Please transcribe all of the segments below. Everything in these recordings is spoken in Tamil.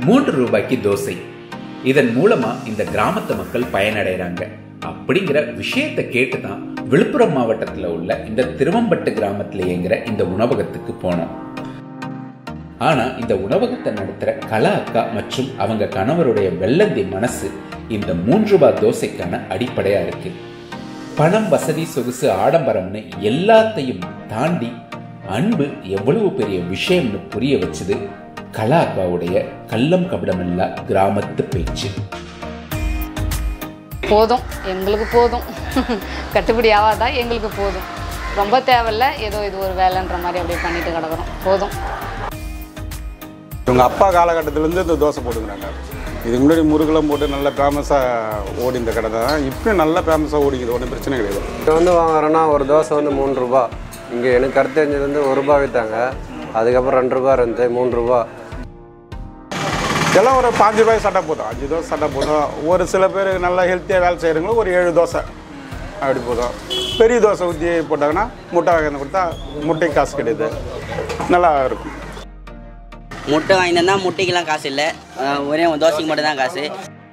மூன்று ரூபாய்க்கு தோசை இதன் மூலமா இந்த கிராமத்து மக்கள் பயனடைறாங்க அப்படிங்கிற விஷயத்தை கேட்டுதான் விழுப்புரம் மாவட்டத்துல உள்ள இந்த திருவம்பட்டு கிராமத்துல இயங்குற இந்த உணவகத்துக்கு போனோம் ஆனா இந்த உணவகத்தை நடத்துற கலா அக்கா மற்றும் அவங்க கணவருடைய வெள்ளந்தி மனசு இந்த மூன்று ரூபாய் தோசைக்கான அடிப்படையா இருக்கு பணம் வசதி சொகுசு ஆடம்பரம்னு எல்லாத்தையும் தாண்டி அன்பு எவ்வளவு பெரிய விஷயம்னு புரிய வச்சது கலா அக்காவுடைய கள்ளம் கபடமில்லா கிராமத்து பேச்சு போதும் எங்களுக்கு போதும் கட்டுப்படி ஆகாதா எங்களுக்கு போதும் ரொம்ப தேவையில்ல ஏதோ இது ஒரு வேலைன்ற மாதிரி அப்படியே பண்ணிட்டு கிடக்குறோம் போதும் இவங்க அப்பா காலகட்டத்திலேருந்து இந்த தோசை போட்டுக்கிறாங்க இதுக்கு முன்னாடி முருகெல்லாம் போட்டு நல்லா ஃபேமஸாக ஓடி இந்த கடை தான் இப்பயும் நல்லா ஃபேமஸாக ஓடிக்குது ஒன்றும் பிரச்சனை கிடையாது இங்கே வந்து வாங்குறோன்னா ஒரு தோசை வந்து மூணு ரூபா இங்கே எனக்கு கருத்து தெரிஞ்சது வந்து ஒரு ரூபா விற்றாங்க அதுக்கப்புறம் ரெண்டு ரூபா இருந்து மூணு ரூபா எல்லாம் ஒரு பாஞ்சு ரூபாய் சாப்பிட்டா போதும் அஞ்சு தோசை சாப்பிட்டா போதும் ஒரு சில பேர் நல்லா ஹெல்த்தியாக வேலை செய்கிறவங்களும் ஒரு ஏழு தோசை அப்படி போதும் பெரிய தோசை ஊற்றி போட்டாங்கன்னா முட்டை வாங்கி கொடுத்தா முட்டைக்கு காசு கிடையாது நல்லா இருக்கும் முட்டை வாங்கிட்டு வந்தால் முட்டைக்கெல்லாம் காசு இல்லை அஹ் ஒரே ஒரு தோசைக்கு மட்டும் தான் காசு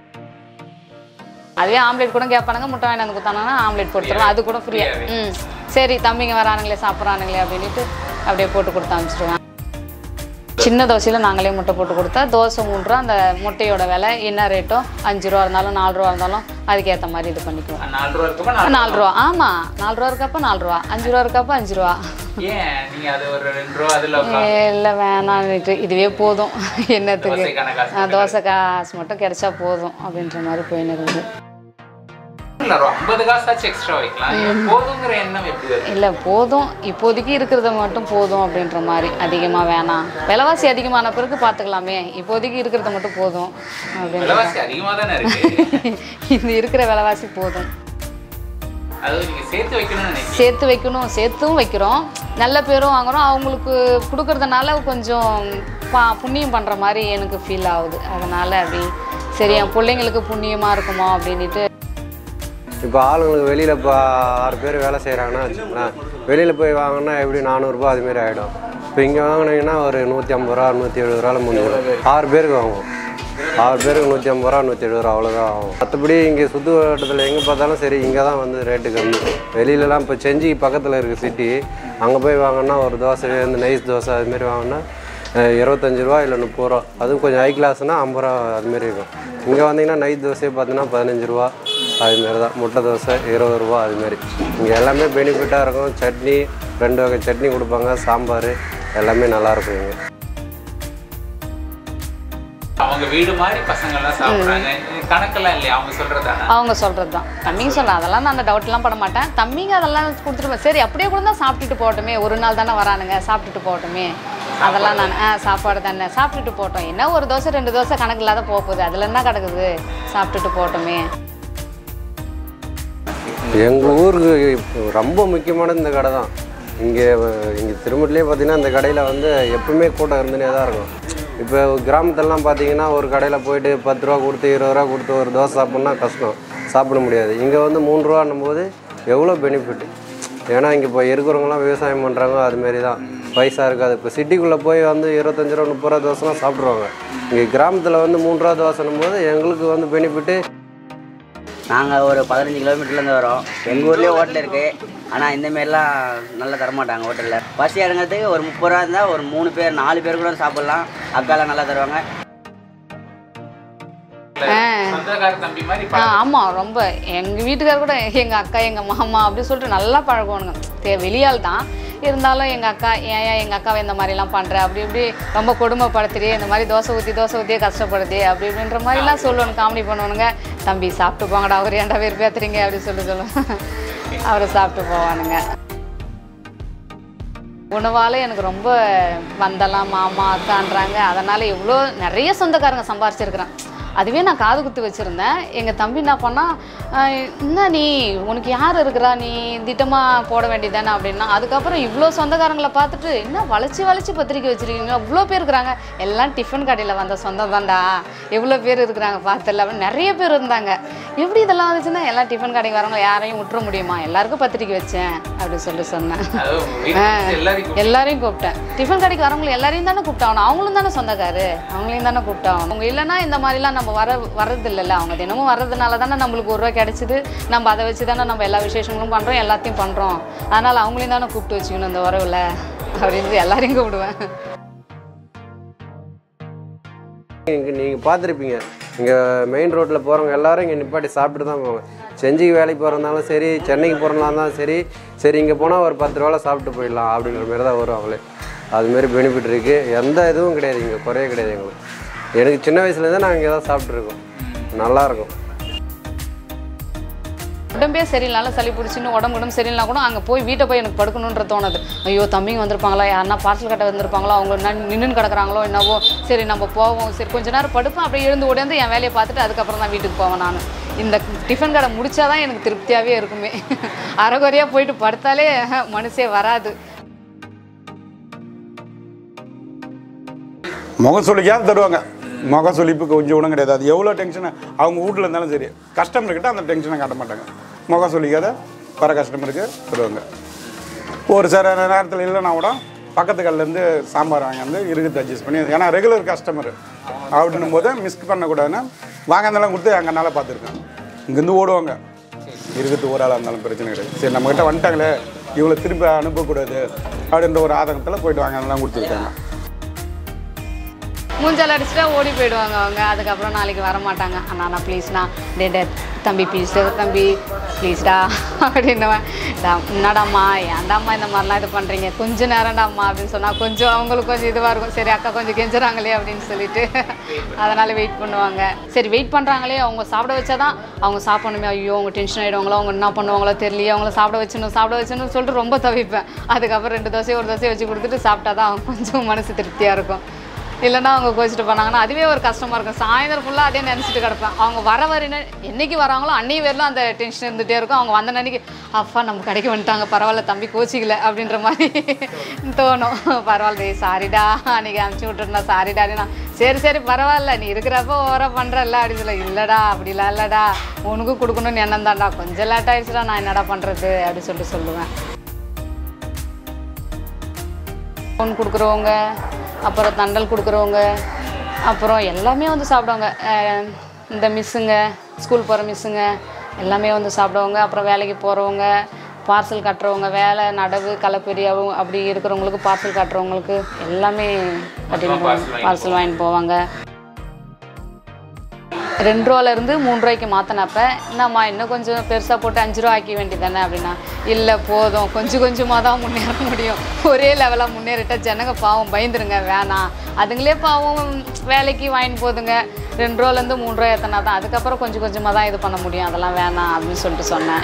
அதுவே ஆம்லேட் கூட கேட்பானுங்க முட்டை வாங்கி வந்து கொடுத்தாங்கன்னா ஆம்லேட் கொடுத்துருவோம் அது கூட ஃப்ரீயா ம் சரி தம்பிங்க வரானுங்களே சாப்பிட்றானுங்களே அப்படின்ட்டு அப்படியே போட்டு கொடுத்து அனுப்பிச்சிடுவேன் சின்ன தோசையில் நாங்களே முட்டை போட்டு கொடுத்தா தோசை மூணு ரூபா அந்த முட்டையோட விலை என்ன ரேட்டோ அஞ்சு ரூபா இருந்தாலும் நாலு ரூபா இருந்தாலும் அதுக்கேற்ற மாதிரி இது பண்ணிக்குவோம் நாலு ரூபா இருக்கப்ப நாலு ரூபா ஆமாம் நாலு ரூபா இருக்கப்ப நாலு ரூபா அஞ்சு ரூபா இருக்கப்ப அஞ்சு ரூபா ஏன் நீங்க அது ஒரு ரெண்டு ரூபா அதுல இல்லை வேணாம்னுட்டு இதுவே போதும் என்னத்துக்கு தோசைக்கான காசு ஆ, தோசை காசு மட்டும் கிடைச்சா போதும் அப்படின்ற மாதிரி போயின்னு இருக்குது இல்ல ஒரு ஐம்பது காசாச்சும் எக்ஸ்ட்ரா வைக்கலாம் போதுங்கிற எண்ணம் எப்படி வருது இல்லை போதும் இப்போதைக்கு இருக்கிறத மட்டும் போதும் அப்படின்ற மாதிரி அதிகமாக வேணாம் விலைவாசி அதிகமான பிறகு பார்த்துக்கலாமே இப்போதைக்கு இருக்கிறத மட்டும் போதும் அப்படின்ற விலைவாசி அதிகமா தானே இருக்கு இது இருக்கிற விலைவாசி போதும் அது நீங்க சேர்த்து வைக்கணும்னு நினைக்கிறேன் சேர்த்து வைக்கணும் சேர்த்தும் வைக்கிறோம் நல்ல பேரும் வாங்குறோம் அவங்களுக்கு கொடுக்கறதுனால கொஞ்சம் பா புண்ணியம் பண்ணுற மாதிரி எனக்கு ஃபீல் ஆகுது அதனால் அப்படி சரி என் பிள்ளைங்களுக்கு புண்ணியமாக இருக்குமோ அப்படின்ட்டு இப்போ ஆளுங்களுக்கு வெளியில் இப்போ ஆறு பேர் வேலை செய்கிறாங்கன்னா வச்சுக்கோங்களேன் வெளியில் போய் வாங்கினா எப்படி நானூறுரூபா அதுமாரி ஆகிடும் இப்போ இங்கே வாங்கினீங்கன்னா ஒரு நூற்றி ஐம்பது ரூபா நூற்றி எழுபது ரூபாவில் முடிஞ்சிடும் ஆறு பேருக்கு வாங்குவோம் ஆறு பேருக்கு நூற்றி ஐம்பது ரூபா நூற்றி எழுபது ரூபா அவ்வளோதான் ஆகும் மற்றபடி இங்கே சுற்று வட்டத்தில் எங்கே பார்த்தாலும் சரி இங்கே தான் வந்து ரேட்டு கம்மி வெளியிலலாம் இப்போ செஞ்சி பக்கத்தில் இருக்குது சிட்டி அங்கே போய் வாங்கினா ஒரு தோசை இந்த நைஸ் தோசை அதுமாரி வாங்கினா அஹ், இருபத்தஞ்சு ரூபா இல்லை முப்பது ரூபா அதுவும் கொஞ்சம் ஹை கிளாஸ்னால் ஐம்பது ரூபா அதுமாரி இருக்கும் இங்கே வந்தீங்கன்னா நைட் தோசையை பார்த்தீங்கன்னா பதினஞ்சு ரூபா அதுமாரி தான் முட்டை தோசை இருபது ரூபா அதுமாரி இங்கே எல்லாமே பெனிஃபிட்டாக இருக்கும் சட்னி ரெண்டு வகை சட்னி கொடுப்பாங்க சாம்பார் எல்லாமே நல்லாயிருக்கும் இங்கே அவங்க வீடு மாதிரி பசங்க எல்லாம் சாப்பிடுறாங்க கணக்கெல்லாம் இல்லையா அவங்க சொல்றதானே அவங்க சொல்கிறது தான் தம்பிங்க சொல்ல அதெல்லாம் நான் அந்த டவுட்லாம் பட மாட்டேன் தம்பிங்க அதெல்லாம் கொடுத்துருப்பேன் சரி அப்படியே கூட தான் சாப்பிட்டுட்டு போகட்டுமே ஒரு நாள் தானே வரானுங்க சாப்பிட்டுட்டு போகட்டுமே அதெல்லாம் நான் ஆ சாப்பாடு தானே சாப்பிட்டுட்டு போட்டோம் என்ன ஒரு தோசை ரெண்டு தோசை கணக்கு இல்லாத போக போகுது அதில் என்ன கிடக்குது சாப்பிட்டுட்டு போகட்டுமே எங்கள் ஊருக்கு இப்போ ரொம்ப முக்கியமானது இந்த கடை தான் இங்கே இங்கே திருமட்டிலே பார்த்தீங்கன்னா இந்த கடையில் வந்து எப்பவுமே கூட்டம் இருந்துனே தான் இருக்கும் இப்போ கிராமத்துலலாம் பார்த்தீங்கன்னா ஒரு கடையில் போயிட்டு பத்து ரூபா கொடுத்து இருபது ரூபா கொடுத்து ஒரு தோசை சாப்பிட்னா கஷ்டம் சாப்பிட முடியாது இங்கே வந்து மூணு ரூபான்னும் போது எவ்வளோ பெனிஃபிட் ஏன்னா இங்கே இப்போ இருக்கிறவங்களாம் விவசாயம் பண்ணுறாங்க அதுமாரி தான் பைசா இருக்காது இப்போ சிட்டிக்குள்ளே போய் வந்து இருபத்தஞ்சு ரூபா முப்பது ரூபா தோசைலாம் சாப்பிட்ருவாங்க இங்கே கிராமத்தில் வந்து மூணு ரூபா தோசைன்னும் போது எங்களுக்கு வந்து பெனிஃபிட்டு நாங்கள் ஒரு பதினஞ்சு கிலோமீட்டர்லேருந்து வரோம் எங்கள் ஊர்லேயே ஹோட்டல் இருக்குது ஆனால் இந்தமாரிலாம் நல்லா தரமாட்டாங்க ஹோட்டலில் பசி இறங்குறதுக்கு ஒரு முப்பது ரூபா இருந்தால் ஒரு மூணு பேர் நாலு பேர் கூட சாப்பிட்லாம் அக்காலாம் நல்லா தருவாங்க சொந்தக்கார தம்பி மாதிரி ஆ ஆமாம் ரொம்ப எங்கள் வீட்டுக்கார் கூட எங்கள் அக்கா எங்கள் மாமா அப்படி சொல்லிட்டு நல்லா பழகுவானுங்க தே வெளியால் தான் இருந்தாலும் எங்கள் அக்கா ஏன் ஏன் எங்கள் அக்காவை இந்த மாதிரிலாம் பண்ணுற அப்படி இப்படி ரொம்ப கொடுமைப்படுத்துறியே இந்த மாதிரி தோசை ஊற்றி தோசை ஊற்றியே கஷ்டப்படுதே அப்படி இப்படின்ற மாதிரிலாம் சொல்லுவானு காமெடி பண்ணுவானுங்க தம்பி சாப்பிட்டு போங்கடா அவர் ஏன்டா பேர் பேத்துறீங்க அப்படி சொல்லி சொல்லுவேன் அவரை சாப்பிட்டு போவானுங்க உணவால் எனக்கு ரொம்ப வந்தலாம் மாமா அக்கான்றாங்க அதனால் எவ்வளோ நிறைய சொந்தக்காரங்க சம்பாரிச்சிருக்கிறேன் அதுவே நான் காது குத்து வச்சுருந்தேன் எங்கள் தம்பி என்ன பண்ணால் என்ன நீ உனக்கு யார் இருக்கிறா நீ திட்டமாக போட வேண்டியதானே அப்படின்னா அதுக்கப்புறம் இவ்வளோ சொந்தக்காரங்களை பார்த்துட்டு என்ன வளைச்சி வளைச்சி பத்திரிக்கை வச்சுருக்கீங்க அவ்வளோ பேர் இருக்கிறாங்க எல்லாம் டிஃபன் கடையில் வந்த சொந்தம் தான்டா எவ்வளோ பேர் இருக்கிறாங்க பார்த்தல அப்படின்னு நிறைய பேர் இருந்தாங்க எப்படி இதெல்லாம் வந்துச்சுன்னா எல்லாம் டிஃபன் கடைக்கு வரவங்க யாரையும் விட்டுற முடியுமா எல்லாருக்கும் பத்திரிக்கை வச்சேன் அப்படின்னு சொல்லி சொன்னேன் ஆ, எல்லாரையும் கூப்பிட்டேன் டிஃபன் கடைக்கு வரவங்களை எல்லாரையும் தானே கூப்பிட்டாகணும் அவங்களும் தானே சொந்தக்காரு அவங்களையும் தானே கூப்பிட்டாகணும் அவங்க இல்லைன்னா இந்த மாதிரிலாம் நம்ம வர வர்றது இல்லைல்ல அவங்க தினமும் வர்றதுனால தானே நம்மளுக்கு ஒரு ரூபா கிடைச்சிது நம்ம அதை வச்சு தானே நம்ம எல்லா விசேஷங்களும் பண்ணுறோம் எல்லாத்தையும் பண்ணுறோம் அதனால் அவங்களையும் தானே கூப்பிட்டு வச்சுக்கணும் இந்த உறவில் அப்படின்னு எல்லாரையும் கூப்பிடுவேன் இங்கே நீங்கள் பார்த்துருப்பீங்க இங்கே மெயின் ரோட்டில் போகிறவங்க எல்லாரும் இங்கே நிப்பாட்டி சாப்பிட்டு தான் போவாங்க செஞ்சிக்கு வேலைக்கு போகிறதுனாலும் சரி சென்னைக்கு போகிறதா இருந்தாலும் சரி சரி இங்கே போனால் ஒரு பத்து ரூபாவில் சாப்பிட்டு போயிடலாம் அப்படின்ற மாதிரி தான் வரும் அவங்களே அதுமாரி பெனிஃபிட் இருக்குது எந்த இதுவும் கிடையாது இங்கே குறைய கிடையாது எங்களுக்கு எனக்கு சின்ன வயசுலேருந்தே நாங்கள் இங்கே தான் சாப்பிட்ருக்கோம் நல்லாயிருக்கும் உடம்பே சரியில்லைனாலும் சளி பிடிச்சின்னு உடம்பு உடம்பு சரியில்லைனா கூட அங்கே போய் வீட்டை போய் எனக்கு படுக்கணுன்ற தோணுது ஐயோ தம்பிங்க வந்திருப்பாங்களா யாருன்னா பார்சல் கட்ட வந்திருப்பாங்களோ அவங்க நின்று கிடக்குறாங்களோ என்னவோ சரி நம்ம போவோம் சரி கொஞ்ச நேரம் படுப்பேன் அப்படியே எழுந்து ஓடியாந்து என் வேலையை பார்த்துட்டு அதுக்கப்புறம் தான் வீட்டுக்கு போவேன் நான் இந்த டிஃபன் கடை முடிச்சாதான் எனக்கு திருப்தியாகவே இருக்குமே அரைகுறையாக போயிட்டு படுத்தாலே மனசே வராது முகசொலிக்காவது தருவாங்க முகசொலிப்பு கொஞ்சம் கூட கிடையாது அது எவ்வளோ டென்ஷன் அவங்க வீட்டில் இருந்தாலும் சரி கஸ்டமர்கிட்ட அந்த டென்ஷனை காட்ட மாட்டாங்க முகசொலிக்காத வர கஸ்டமருக்கு தருவாங்க ஒரு சில நேரத்தில் இல்லைனா கூட பக்கத்து கல்லேருந்து சாம்பார் வாங்கி வந்து இருக்குது அட்ஜஸ்ட் பண்ணி ஏன்னா ரெகுலர் கஸ்டமர் அப்படின்னும் போது மிஸ் பண்ணக்கூடாதுன்னு வாங்கினதெல்லாம் கொடுத்து எங்கள் நல்லா பார்த்துருக்கேன் இங்கேருந்து ஓடுவாங்க இருக்கிறது ஒரு ஆளாக இருந்தாலும் பிரச்சனை கிடையாது சரி நம்மக்கிட்ட வந்துட்டாங்களே இவ்வளோ திருப்பி அனுப்பக்கூடாது அப்படின்ற ஒரு ஆதங்கத்தில் போயிட்டு வாங்கினதெல்லாம் கொடுத்துருக்காங்க மூஞ்சால் அடிச்சுட்டா ஓடி போயிடுவாங்க அவங்க அதுக்கப்புறம் நாளைக்கு வர மாட்டாங்க அண்ணா ப்ளீஸ்ண்ணா டே டே தம்பி ப்ளீஸ் தம்பி ப்ளீஸ்டா அப்படின்னுவேன் டா, என்னடாம்மா ஏன்டாம்மா இந்த மாதிரிலாம் இது பண்ணுறீங்க கொஞ்சம் நேரம்டாம்மா அப்படின்னு சொன்னால் கொஞ்சம் அவங்களுக்கு கொஞ்சம் இதுவாக இருக்கும் சரி அக்கா கொஞ்சம் கெஞ்சுறாங்களே அப்படின்னு சொல்லிட்டு அதனால் வெயிட் பண்ணுவாங்க சரி வெயிட் பண்ணுறாங்களே அவங்க சாப்பிட வச்சாதான் அவங்க சாப்பிடணுமே ஐயோ அவங்க டென்ஷன் ஆகிடுவாங்களோ அவங்க என்ன பண்ணுவாங்களோ தெரியலையே அவங்கள சாப்பிட வச்சணும் சாப்பிட வச்சணும்னு சொல்லிட்டு ரொம்ப தவிப்பேன் அதுக்கப்புறம் ரெண்டு தோசை ஒரு தோசை வச்சு கொடுத்துட்டு சாப்பிட்டா தான் அவங்க கொஞ்சம் மனசு திருப்தியாக இருக்கும் இல்லைன்னா அவங்க கோச்சிட்டு போனாங்கன்னா அதுவே ஒரு கஷ்டமாக இருக்கும் சாயந்தரம் ஃபுல்லாக அதே நினச்சிட்டு கிடப்பேன் அவங்க வர வரையின என்னைக்கு வராங்களோ அன்னைக்கு வரலும் அந்த டென்ஷன் இருந்துகிட்டே இருக்கும் அவங்க வந்த அன்னைக்கு அப்பா நம்ம கடைக்கு வந்துட்டாங்க பரவாயில்ல தம்பி கோச்சிக்கல அப்படின்ற மாதிரி தோணும் பரவாயில்ல டேய் சாரிடா அன்னைக்கு அனுப்பிச்சி விட்டுருந்தா சாரிடாடினா சரி சரி பரவாயில்ல நீ இருக்கிறப்ப ஓவரா பண்ணுறல்ல அப்படின்னு சொல்ல இல்லைடா அப்படிலாம் இல்லைடா உனக்கும் கொடுக்கணும்னு எண்ணம் தான்டா கொஞ்சம் லேட் ஆயிடுச்சுடா நான் என்னடா பண்ணுறது அப்படின்னு சொல்லிட்டு சொல்லுவேன் ஃபோன் கொடுக்குறவங்க அப்புறம் தண்டல் கொடுக்குறவங்க அப்புறம் எல்லாமே வந்து சாப்பிடுவாங்க அஹ் இந்த மிஸ்ஸுங்க ஸ்கூல் போகிற மிஸ்ஸுங்க எல்லாமே வந்து சாப்பிடுவாங்க அப்புறம் வேலைக்கு போகிறவங்க பார்சல் கட்டுறவங்க வேலை நடவு களைப்பெரி அவங்க அப்படி இருக்கிறவங்களுக்கு பார்சல் கட்டுறவங்களுக்கு எல்லாமே கட்டிட்டு பார்சல் வாங்கிட்டு போவாங்க ரெண்டு ரூபாலேருந்து மூணு ரூபாய்க்கு மாற்றினப்ப என்னம்மா இன்னும் கொஞ்சம் பெருசாக போட்டு அஞ்சு ரூபா ஆக்கி வேண்டியதானே அப்படின்னா இல்லை போதும் கொஞ்சம் கொஞ்சமாக தான் முன்னேற முடியும் ஒரே லெவலாக முன்னேறிட்டா ஜனங்க பாவம் பயந்துருங்க வேணாம் அதுங்களே பாவம் வேலைக்கு வாங்கிட்டு போதுங்க ரெண்டு ரூபாலேருந்து மூணு ரூபா ஏற்றினா தான் அதுக்கப்புறம் கொஞ்சம் கொஞ்சமாக தான் இது பண்ண முடியும் அதெல்லாம் வேணாம் அப்படின்னு சொல்லிட்டு சொன்னேன்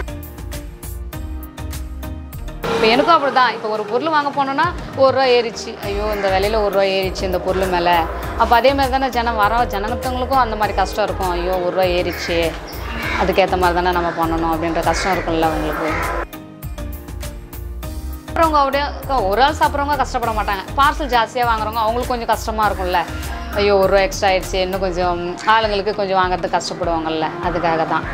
இப்போ எனக்கும் அப்படி தான் இப்போ ஒரு பொருள் வாங்க போனோன்னா ஒரு ரூபா ஏறிச்சு ஐயோ இந்த விலையில ஒரு ரூபா ஏறிச்சு இந்த பொருள் மேலே அப்போ அதே மாதிரி தானே ஜனம் வர ஜனத்தவங்களுக்கும் அந்த மாதிரி கஷ்டம் இருக்கும் ஐயோ ஒரு ரூபா ஏறிச்சு அதுக்கேற்ற மாதிரி தானே நம்ம பண்ணணும் அப்படின்ற கஷ்டம் இருக்கும்ல அவங்களுக்கு சாப்பிட்றவங்க அப்படியே ஒரு ஆள் சாப்பிட்றவங்க கஷ்டப்பட மாட்டாங்க பார்சல் ஜாஸ்தியாக வாங்குறவங்க அவங்களுக்கு கொஞ்சம் கஷ்டமாக இருக்கும்ல ஐயோ ஒரு ரூபா எக்ஸ்ட்ரா ஆயிடுச்சு இன்னும் கொஞ்சம் ஆளுங்களுக்கு கொஞ்சம் வாங்குறதுக்கு கஷ்டப்படுவாங்கல்ல அதுக்காக தான்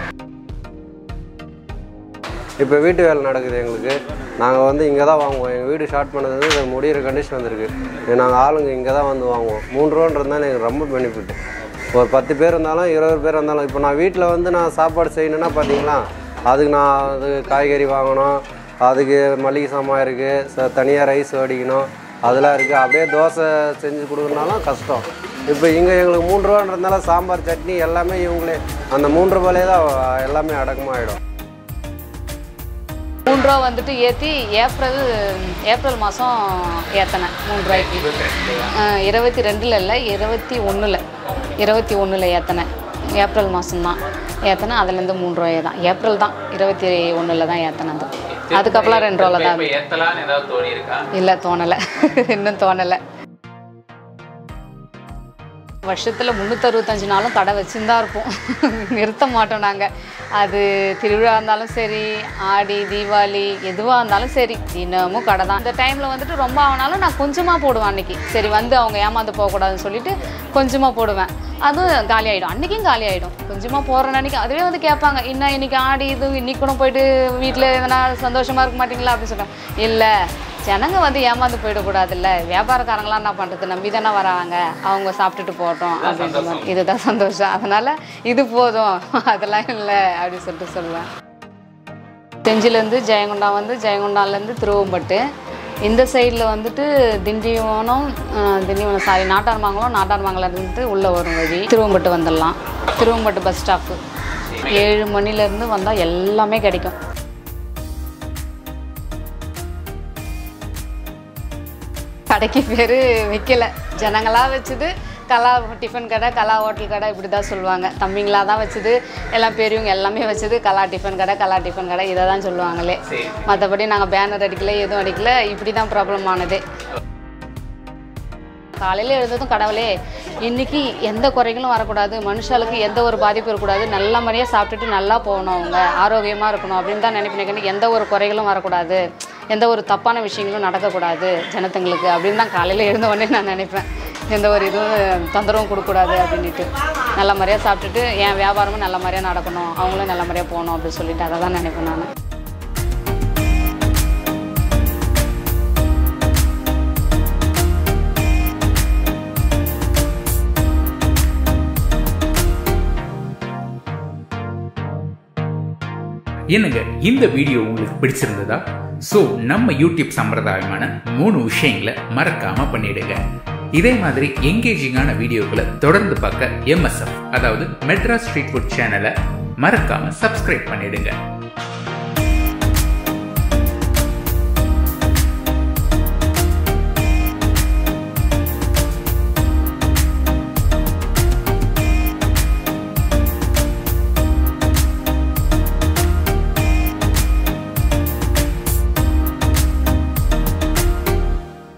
இப்போ வீட்டு வேலை நடக்குது எங்களுக்கு நாங்கள் வந்து இங்கே தான் வாங்குவோம் எங்கள் வீடு ஸ்டார்ட் பண்ணது வந்து இது முடியிற கண்டிஷன் வந்திருக்கு நாங்கள் ஆளுங்க இங்கே தான் வந்து வாங்குவோம் மூணு ரூபான்றதுனால எனக்கு ரொம்ப பெனிஃபிட் ஒரு பத்து பேர் இருந்தாலும் இருபது பேர் இருந்தாலும் இப்போ நான் வீட்டில் வந்து நான் சாப்பாடு செய்யணுன்னா பார்த்தீங்களா அதுக்கு நான் அது காய்கறி வாங்கணும் அதுக்கு மளிகை சாமான் இருக்குது ச தனியாக ரைஸ் வடிக்கணும் அதெல்லாம் இருக்குது அப்படியே தோசை செஞ்சு கொடுக்கறனாலும் கஷ்டம் இப்போ இங்கே எங்களுக்கு மூணு ரூபான்றதுனால சாம்பார் சட்னி எல்லாமே இவங்களே அந்த மூன்று ரூபாயிலே தான் எல்லாமே அடக்கமாகிடும் மூணு ரூபா வந்துட்டு ஏற்றி ஏப்ரல் ஏப்ரல் மாதம் ஏற்றினேன் மூணு ரூபாய்க்கு அஹ், இருபத்தி ரெண்டில் இல்லை இருபத்தி ஒன்றில் இருபத்தி ஒன்றில் ஏற்றினேன் ஏப்ரல் மாதம்தான் ஏற்றினேன் அதுலேருந்து மூணு ரூபாயே தான் ஏப்ரல் தான் இருபத்தி ஒன்றில் தான் ஏற்றினது அதுக்கப்புறம் ரெண்டு ரூபாவில் தான் இப்ப ஏத்தலாம்னு ஏதாவது தோணி இருக்கா இல்லை தோணலை இன்னும் தோணலை வருஷத்தில் முந்நூற்றறுபத்தஞ்சு நாளும் கடை வச்சுருந்தா இருப்போம் நிறுத்த மாட்டோம் நாங்கள் அது திருவிழா இருந்தாலும் சரி ஆடி தீபாவளி எதுவாக இருந்தாலும் சரி தினமும் கடை தான் இந்த டைமில் வந்துட்டு ரொம்ப ஆனாலும் நான் கொஞ்சமாக போடுவேன் அன்றைக்கி சரி வந்து அவங்க ஏமாந்து போகக்கூடாதுன்னு சொல்லிட்டு கொஞ்சமாக போடுவேன் அதுவும் காலி ஆகிடும் அன்றைக்கும் காலி ஆகிடும் கொஞ்சமாக போகிற அன்றைக்கி அதுவே வந்து கேட்பாங்க இன்னும் இன்றைக்கி ஆடி இது இன்னைக்கு கூட போயிட்டு வீட்டில் எதனா சந்தோஷமாக இருக்க மாட்டீங்களா அப்படின்னு சொல்கிறேன் இல்லை ஜனங்க வந்து ஏமாந்து போயிடக்கூடாதுல்ல வியாபாரக்காரங்களாம் என்ன பண்ணுறது நம்பி தானே வராங்க அவங்க சாப்பிட்டுட்டு போகட்டும் அப்படின்ற மாதிரி இதுதான் சந்தோஷம் அதனால் இது போதும் அதெல்லாம் இல்லை அப்படின்னு சொல்லிட்டு சொல்லுவேன் செஞ்சிலேருந்து ஜெயங்கொண்டா வந்து ஜெயங்கொண்டாலேருந்து திருவம்பட்டு இந்த சைடில் வந்துட்டு திண்டிவனம் அஹ், திண்டிவனம் சாரி நாட்டார்மங்கலம் நாட்டார்மங்கலத்துலேருந்து உள்ளே வரும் வழி திருவம்பட்டு வந்துடலாம் திருவம்பட்டு பஸ் ஸ்டாப்பு ஏழு மணிலேருந்து வந்தால் எல்லாமே கிடைக்கும் கடைக்கு பேர் வைக்கல ஜனங்களாக வச்சது கலா டிஃபன் கடை கலா ஹோட்டல் கடை இப்படி தான் சொல்லுவாங்க தம்பிங்களா தான் வச்சது எல்லாம் பெரியவங்க எல்லாமே வச்சது கலா டிஃபன் கடை கலா டிஃபன் கடை இதை தான் சொல்லுவாங்களே மற்றபடி நாங்கள் பேனர் அடிக்கல எதுவும் அடிக்கல இப்படி தான் ப்ராப்ளம் ஆனது காலையில் எழுந்ததும் கடவுளே இன்னைக்கு எந்த குறைகளும் வரக்கூடாது மனுஷாளுக்கு எந்த ஒரு பாதிப்பும் இருக்கக்கூடாது நல்ல மாதிரியாக சாப்பிட்டுட்டு நல்லா போகணும் அவங்க ஆரோக்கியமாக இருக்கணும் அப்படின்னு தான் நினைப்பினேன் எந்த ஒரு குறைகளும் வரக்கூடாது எந்த ஒரு தப்பான விஷயங்களும் நடக்கக்கூடாது ஜனத்துங்களுக்கு அப்படின்னு தான் காலையில் எழுந்த உடனே நான் நினைப்பேன் எந்த ஒரு இதுவும் தொந்தரவும் கொடுக்கக்கூடாது அப்படின்ட்டு நல்ல மாதிரியாக சாப்பிட்டுட்டு என் வியாபாரமும் நல்ல மாதிரியாக நடக்கணும் அவங்களும் நல்ல மாதிரியாக போகணும் அப்படின்னு சொல்லிட்டு அதை தான் நினைப்பேன் நான் என்னங்க இந்த வீடியோ உங்களுக்கு பிடிச்சிருந்ததா ஸோ நம்ம யூடியூப் சம்பிரதாயமான மூணு விஷயங்களை மறக்காம பண்ணிடுங்க இதே மாதிரி எங்கேஜிங்கான வீடியோக்களை தொடர்ந்து பார்க்க எம்எஸ்எஃப் அதாவது மெட்ராஸ் ஸ்ட்ரீட் ஃபுட் சேனலை மறக்காம சப்ஸ்கிரைப் பண்ணிடுங்க